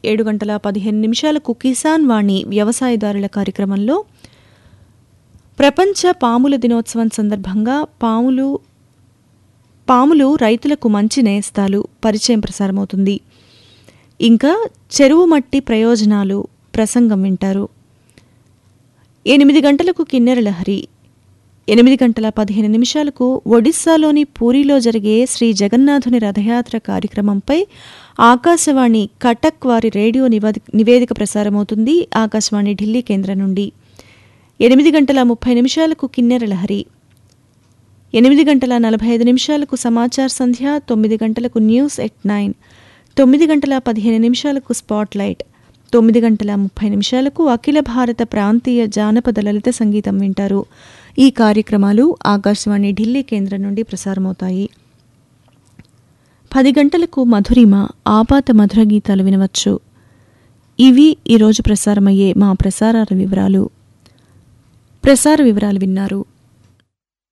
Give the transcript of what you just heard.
ఏడు గంటల పదిహేను నిమిషాలకు కిసాన్ వాణి వ్యవసాయదారుల కార్యక్రమంలో ప్రపంచ పాముల దినోత్సవం సందర్భంగా పాములు పాములు రైతులకు మంచి నేస్తాలు పరిచయం ప్రసారమవుతుంది ఇంకా చెరువు మట్టి ప్రయోజనాలు ప్రసంగం వింటారు ఎనిమిది గంటలకు కిన్నెర లహరి ఎనిమిది గంటల పదిహేను నిమిషాలకు ఒడిస్సాలోని పూరిలో జరిగే శ్రీ జగన్నాథుని రథయాత్ర కార్యక్రమంపై ఆకాశవాణి కటక్ వారి రేడియో నివేది నివేదిక ప్రసారమవుతుంది ఆకాశవాణి ఢిల్లీ కేంద్రం నుండి ఎనిమిది గంటల ముప్పై నిమిషాలకు కిన్నెర లహరి ఎనిమిది గంటల నలభై ఐదు నిమిషాలకు సమాచార సంధ్య తొమ్మిది గంటలకు న్యూస్ ఎట్ నైన్ తొమ్మిది గంటల పదిహేను నిమిషాలకు స్పాట్ లైట్ తొమ్మిది గంటల ముప్పై నిమిషాలకు అఖిల భారత ప్రాంతీయ జానపద లలిత సంగీతం వింటారు ఈ కార్యక్రమాలు ఆకాశవాణి ఢిల్లీ కేంద్రం నుండి ప్రసారమవుతాయి పది గంటలకు మధురిమ ఆపాత మధుర గీతాలు వినవచ్చు ఇవి ఈరోజు ప్రసారమయ్యే మా ప్రసారాల వివరాలు ప్రసార వివరాలు విన్నారు